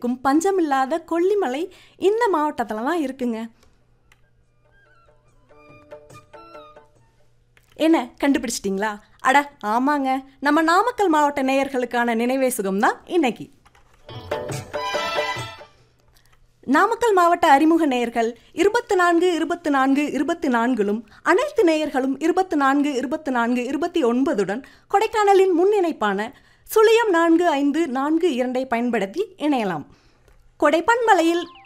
விளைச்சலுக்கும் பஞ்சமில்லாத கொல்லிமலை இந்த மாவட்டத்தில் தான் இருக்குங்க என்ன கண்டுபிடிச்சிட்டிங்களா அட ஆமாங்க நம்ம நாமக்கல் மாவட்ட நேயர்களுக்கான நினைவே சுகம் தான் இன்னைக்கு நாமக்கல் மாவட்ட அறிமுக நேயர்கள் இருபத்தி நான்கு இருபத்தி நான்கு இருபத்தி நான்கிலும் அனைத்து நேயர்களும் இருபத்தி நான்கு இருபத்தி நான்கு இருபத்தி ஒன்பதுடன் கொடைக்கானலின் முன்னிணைப்பான சுழியம் நான்கு ஐந்து நான்கு இரண்டை பயன்படுத்தி இணையலாம் கொடைப்பன்மலையில்